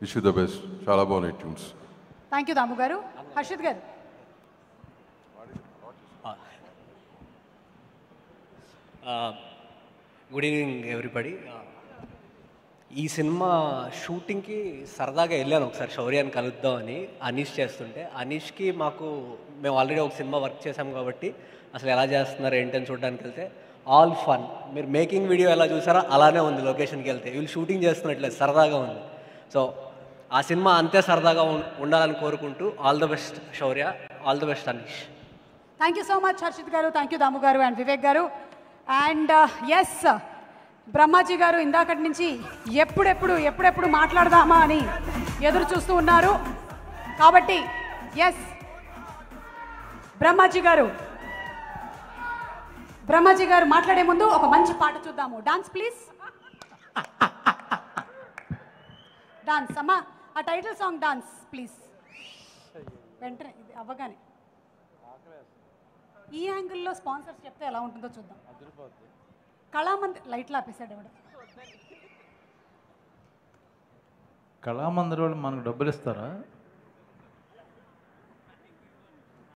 wish you the best చాలా బాగున్నాయి tunes thank you Damu garu Harshit garu good evening everybody ఈ సినిమా షూటింగ్కి సరదాగా వెళ్ళాను ఒకసారి శౌర్యాన్ని కలుద్దాం అని అనీష్ చేస్తుంటే అనీష్కి మాకు మేము ఆల్రెడీ ఒక సినిమా వర్క్ చేసాం కాబట్టి అసలు ఎలా చేస్తున్నారు ఏంటని చూడడానికి వెళ్తే ఆల్ ఫన్ మీరు మేకింగ్ వీడియో ఎలా చూసారో అలానే ఉంది లొకేషన్కి వెళ్తే వీళ్ళు షూటింగ్ చేస్తున్నట్లేదు సరదాగా ఉంది సో ఆ సినిమా అంతే సరదాగా ఉం- ఉండాలని కోరుకుంటూ all the best Shaurya all the best Aneesh thank you so much Harshit garu thank you దాము గారు అండ్ వివేక్ గారు అండ్ ఎస్ బ్రహ్మాజీ గారు ఇందాకటి నుంచి ఎప్పుడెప్పుడు ఎప్పుడెప్పుడు మాట్లాడదామా అని ఎదురు చూస్తూ ఉన్నారు కాబట్టి ఎస్ బ్రహ్మాజీ గారు బ్రహ్మాజీ గారు మాట్లాడే ముందు ఒక మంచి పాట చూద్దాము డాన్స్ ప్లీజ్ డాన్స్ అమ్మా ఆ టైటిల్ సాంగ్ డాన్స్ ప్లీజ్ వెంటనే ఇది అవ్వగానే ఈ యాంగిల్లో స్పాన్సర్స్ చెప్తే ఎలా ఉంటుందో చూద్దాం కళామంది లైట్లు ఆపేశాడు ఎవడు కళామందిర్ వాళ్ళు మనకు డబ్బులు ఇస్తారా